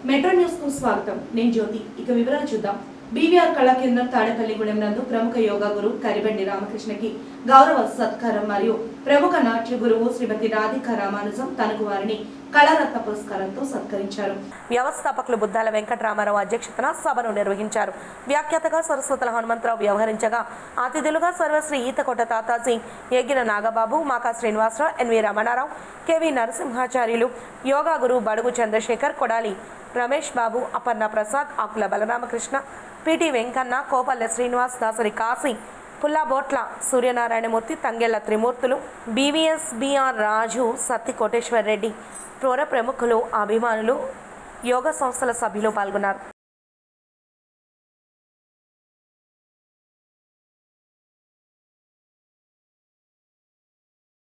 metro news కు స్వాగతం నేను జ్యోతి ఇక వివరాలు చూద్దాం బీవీఆర్ కళా కేంద్రం తాడేపల్లిగూడెం నందు ప్రముఖ యోగా గురు కరిబండి రామకృష్ణకి గౌరవ సత్కారం మరియు ప్రముఖ నాట్య గురువు శ్రీమతి రాధికా రామానుజం తనకు వారిని కళారత్న పురస్కారంతో సత్కరించారు వ్యవస్థాపకులు బుద్దాల వెంకటరామారావు అధ్యక్షతన సభను నిర్వహించారు వ్యాఖ్యాతగా సరస్వతుల హనుమంతరావు వ్యవహరించగా అతిథులుగా సర్వశ్రీ ఈతకోట తాతాజీ ఏగిన నాగబాబు మాకా శ్రీనివాసరావు ఎన్వి రమణారావు కెవి నరసింహాచార్యులు యోగా గురువు Badugu Chandrasekhar Kodali Ramesh Babu Aparna Prasad Akula Balaramakrishna P T Venkanna Kopalle Srinivas Dasari Kasi Pullabotla Suryanarayanamurthy Tangella Trimurtulu B V S B R Raju Satti Koteswar Reddy పౌర ప్రముఖులు అభిమానులు యోగా సంస్థల సభ్యులు పాల్గొన్నారు